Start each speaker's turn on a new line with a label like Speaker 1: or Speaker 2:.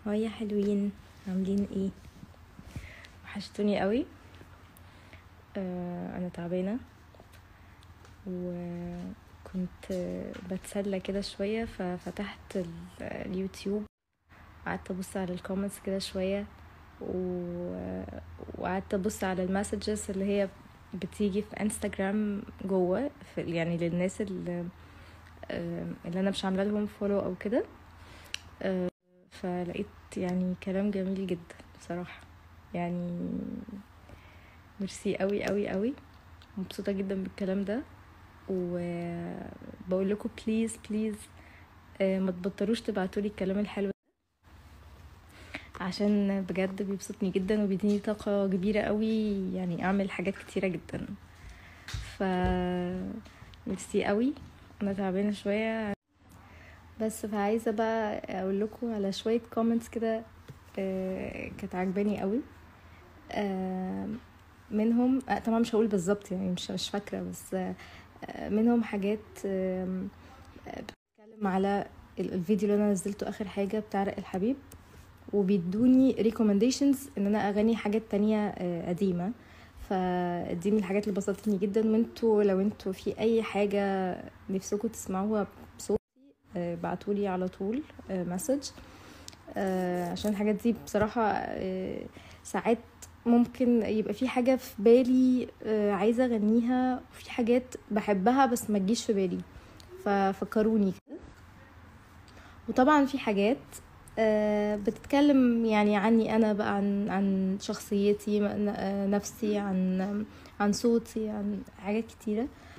Speaker 1: هاي يا حلوين عاملين ايه وحشتوني قوي آه انا تعبانه وكنت بتسلى كده شويه ففتحت ال- اليوتيوب قعدت ابص على الكومنتس كده شويه و... وقعدت ابص على المسجز اللي هي بتيجي في انستغرام جوه في يعني للناس اللي, اللي انا مش عامله لهم فولو او كده آه، فلقيت يعني كلام جميل جدا بصراحه يعني ميرسي قوي قوي قوي مبسوطه جدا بالكلام ده وبقول لكم بليز بليز ما تبطلوش تبعتولي الكلام الحلو ده عشان بجد بيبسطني جدا وبيديني طاقة كبيرة قوي يعني اعمل حاجات كتيرة جدا ف ميرسي قوي انا تعبانة شوية بس فعايزة بقى اقول لكم على شوية كومنتس كده آه، كانت عجباني قوي آه، منهم آه، طبعا مش هقول بالظبط يعني مش مش فاكرة بس آه، آه، منهم حاجات آم، آه، بتتكلم على ال- الفيديو اللي انا نزلته اخر حاجة بتاع رق الحبيب وبيدوني recommendations ان انا اغني حاجات تانية آه، قديمة فدي من الحاجات اللي بسطتني جدا وانتوا لو انتوا في اي حاجة نفسكم تسمعوها بصوتي آه، بعتولي على طول مسج عشان الحاجات دي بصراحة آه، ساعات ممكن يبقى في حاجة في بالي آه، عايزة اغنيها وفي حاجات بحبها بس ما تجيش في بالي ففكروني كده وطبعا في حاجات آه، بتتكلم يعني عني انا بقى عن عن شخصيتي م- آه، نفسي عن عن صوتي عن حاجات كتيره